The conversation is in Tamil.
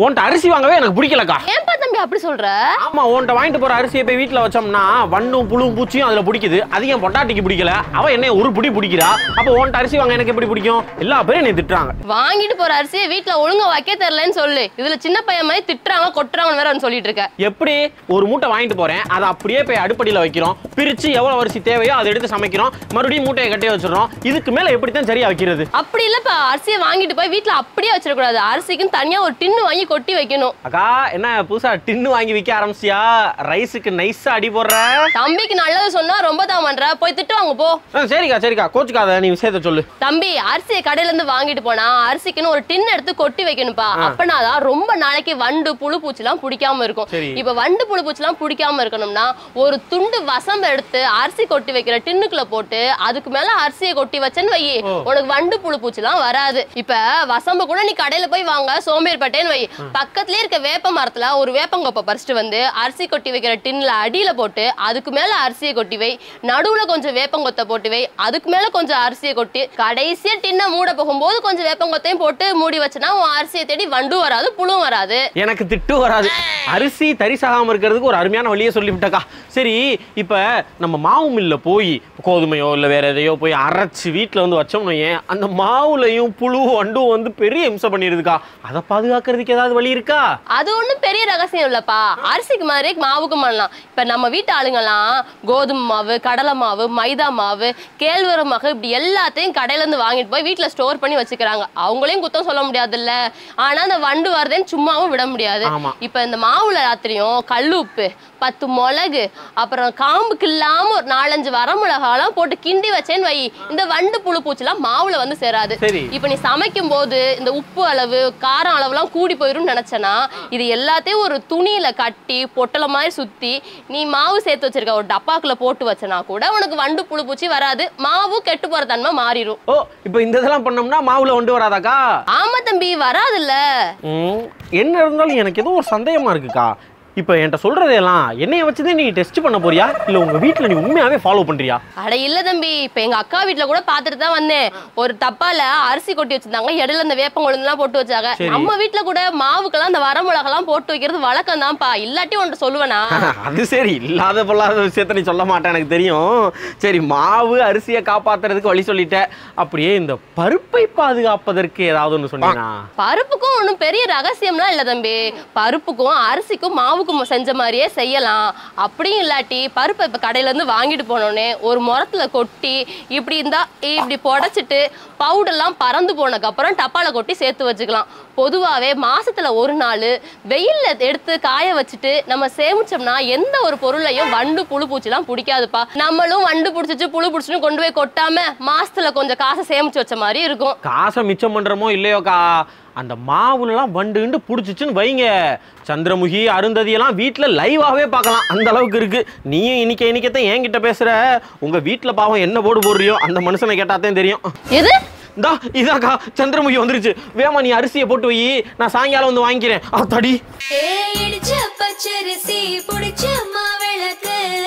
உன்கிட்ட அரிசி வாங்கவே எனக்கு பிடிக்கலக்கா ஏன்பா தம்பி அப்படி சொல்ற ஆமா உன்கிட்ட வாங்கிட்டு போற அரிசியை போய் வீட்ல வச்சோம்னா வண்ணும் புழுவும் பூச்சியும் அதுல பிடிக்குது அது என் பொட்டாட்டிக்கு பிடிக்கல அவ என்ன ஒரு புடி பிடிக்கிறா அப்ப உன்கிட்ட அரிசி வாங்க எனக்கு எப்படி பிடிக்கும் எல்லா பேரும் என்னை திட்டுறாங்க வாங்கிட்டு போற அரிசியை வீட்ல ஒழுங்கா வைக்க தெரியலன்னு சொல்லு இதுல சின்ன பையன் மாதிரி திட்டுறாங்க கொட்டுறாங்கன்னு வேற வந்து சொல்லிட்டு இருக்க எப்படி ஒரு மூட்டை வாங்கிட்டு போறேன் அதை அப்படியே போய் அடுப்படியில வைக்கிறோம் பிரிச்சு எவ்வளவு அரிசி தேவையோ அதை எடுத்து சமைக்கிறோம் மறுபடியும் மூட்டையை கட்டி வச்சிடறோம் இதுக்கு மேல எப்படி தான் சரியா வைக்கிறது அப்படி இல்லப்பா அரிசியை வாங்கிட்டு போய் வீட்ல அப்படியே வச்சிடக்கூடாது அரிசிக்குன்னு தனியா ஒரு டின்னு வாங்கி கொட்டி வைக்கணும் அக்கா என்ன புதுசா டின்னு வாங்கி விற்க ஆரம்பிச்சியா ரைஸுக்கு நைஸா அடி போடுற தம்பிக்கு நல்லது சொன்னா ரொம்ப தான் பண்ற போய் திட்டு வாங்க போ ஆ, சரிக்கா சரிக்கா கோச்சுக்காத நீ விஷயத்த சொல்லு தம்பி அரிசியை கடையில இருந்து வாங்கிட்டு போனா அரிசிக்குன்னு ஒரு டின் எடுத்து கொட்டி வைக்கணும்ப்பா அப்பனாதான் ரொம்ப நாளைக்கு வண்டு புழு பூச்சிலாம் பிடிக்காம இருக்கும் சரி. இப்ப வண்டு புழு பூச்சிலாம் பிடிக்காம இருக்கணும்னா ஒரு துண்டு வசம்பு எடுத்து அரிசி கொட்டி வைக்கிற டின்னுக்குள்ள போட்டு அதுக்கு மேல அரிசியை கொட்டி வச்சேன்னு வை உனக்கு வண்டு புழு பூச்சிலாம் வராது இப்ப வசம்பு கூட நீ கடையில போய் வாங்க சோம்பேறிப்பட்டேன்னு வை பக்கத்துலயே இருக்க வேப்ப மரத்துல ஒரு வேப்பங்கொப்பை பறிச்சுட்டு வந்து அரிசி கொட்டி வைக்கிற டின்ல அடியில போட்டு அதுக்கு மேல அரிசியை கொட்டி வை நடுவுல கொஞ்சம் வேப்பங்கொத்தை போட்டு வை அதுக்கு மேல கொஞ்சம் அரிசியை கொட்டி கடைசியா டின்ன மூட போகும்போது கொஞ்சம் வேப்பங்கொத்தையும் போட்டு மூடி வச்சனா உன் அரிசியை தேடி வண்டும் வராது புழுவும் வராது எனக்கு திட்டு வராது அரிசி தரிசாகாம இருக்கிறதுக்கு ஒரு அருமையான வழியை சொல்லிவிட்டக்கா சரி இப்ப நம்ம மாவு மில்ல போய் கோதுமையோ இல்ல வேற எதையோ போய் அரைச்சு வீட்ல வந்து வச்சோம்னு ஏன் அந்த மாவுலையும் புழு வண்டும் வந்து பெரிய இம்சை பண்ணிடுதுக்கா அதை பாதுகாக்கிறதுக்கு ஏதாவது வழி இருக்கா அது ஒண்ணும் பெரிய ரகசியம் இல்லப்பா அரிசிக்கு மாதிரி மாவுக்கும் பண்ணலாம் இப்ப நம்ம வீட்டு ஆளுங்கெல்லாம் கோதுமை மாவு கடலை மாவு மைதா மாவு கேழ்வரகு மாவு இப்படி எல்லாத்தையும் கடையில இருந்து வாங்கிட்டு போய் வீட்ல ஸ்டோர் பண்ணி வச்சுக்கிறாங்க அவங்களையும் குத்தம் சொல்ல முடியாதுல்ல ஆனா அந்த வண்டு வருதுன்னு சும்மாவும் விட முடியாது ஆமா. இப்ப இந்த மாவுல ராத்திரியும் கல் உப்பு பத்து மிளகு அப்புறம் காம்புக்கு இல்லாம ஒரு நாலஞ்சு வரமிளகாலாம் போட்டு கிண்டி வச்சேன்னு வை இந்த வண்டு புழு பூச்சிலாம் மாவுல வந்து சேராது சரி. இப்ப நீ சமைக்கும் போது இந்த உப்பு அளவு காரம் அளவுலாம் கூடி போயிரும் நினைச்சனா இது எல்லாத்தையும் ஒரு துணியில கட்டி பொட்டல மாதிரி சுத்தி நீ மாவு சேர்த்து வச்சிருக்க ஒரு டப்பாக்குள்ள போட்டு வச்சனா கூட உனக்கு வண்டு புழு பூச்சி வராது மாவு கெட்டு போற தன்மை மாறிடும் ஓ இப்போ இந்த இதெல்லாம் பண்ணோம்னா மாவுல வண்டு வராதாக்கா ஆமா தம்பி வராதுல்ல ம், என்ன இருந்தாலும் எனக்கு ஏதோ ஒரு சந்தேகமா இருக்குக்கா இப்போ என்கிட்ட சொல்றதெல்லாம் என்னைய வச்சுதான் நீ டெஸ்ட் பண்ண போறியா இல்ல உங்க வீட்ல நீ உண்மையாவே ஃபாலோ பண்றியா அட இல்ல தம்பி இப்ப எங்க அக்கா வீட்ல கூட பாத்துட்டு தான் வந்தேன் ஒரு டப்பால அரிசி கொட்டி வச்சிருந்தாங்க இடையில இந்த வேப்பங்குழந்தெல்லாம் போட்டு வச்சாங்க சரி. நம்ம வீட்ல கூட மாவுக்கெல்லாம் அந்த வரமிளகெல்லாம் போட்டு வைக்கிறது வழக்கம் தான்ப்பா இல்லாட்டி உன்ட்ட சொல்லுவேனா அது சரி இல்லாத பொல்லாத விஷயத்த நீ சொல்ல மாட்டேன் எனக்கு தெரியும் சரி மாவு அரிசியை காப்பாத்துறதுக்கு வழி சொல்லிட்ட அப்படியே இந்த பருப்பை பாதுகாப்பதற்கு ஏதாவது ஒன்று சொன்னீங்கன்னா பருப்புக்கும் ஒன்றும் பெரிய ரகசியம்லாம் இல்லை தம்பி பருப்புக்கும் அரிசிக்கும் மாவுக்கும் செஞ்ச மாதிரியே செய்யலாம் அப்படியும் இல்லாட்டி பருப்பை இப்போ கடையிலேருந்து வாங்கிட்டு போனோடனே ஒரு முரத்துல கொட்டி இப்படி இருந்தா இப்படி புடச்சிட்டு பவுடர்லாம் பறந்து போனதுக்கப்புறம் டப்பால கொட்டி சேர்த்து வச்சுக்கலாம் பொதுவாகவே மாசத்துல ஒரு நாள் வெயில்ல எடுத்து காய வச்சுட்டு நம்ம சேமிச்சோம்னா எந்த ஒரு பொருளையும் வண்டு புழு பூச்சிலாம் பிடிக்காதுப்பா நம்மளும் வண்டு பிடிச்சிச்சு புழு பிடிச்சின்னு கொண்டு போய் கொட்டாம மாசத்துல கொஞ்சம் காசை சேமிச்சு வச்ச மாதிரி இருக்கும் காசை மிச்சம் பண்றோமோ இல்லையோக்கா அந்த மாவுலலாம் வண்டுண்டு புடிச்சிச்சுன்னு வைங்க சந்திரமுகி அருந்ததி எல்லாம் வீட்ல லைவாவே பார்க்கலாம் அந்த அளவுக்கு இருக்கு நீயும் இன்னைக்கு இன்னைக்கத்தான் என்கிட்ட பேசுற உங்க வீட்ல பாவம் என்ன போடு போடுறியோ அந்த மனுஷனை கேட்டாதான் தெரியும் எது இந்தா இதாக்கா சந்திரமுகி வந்துருச்சு வேமா நீ அரிசியை போட்டு வை நான் சாயங்காலம் வந்து வாங்கிக்கிறேன் ஆ தடி ஏ இடிச்ச பச்சரிசி புடிச்ச மாவிளக்கு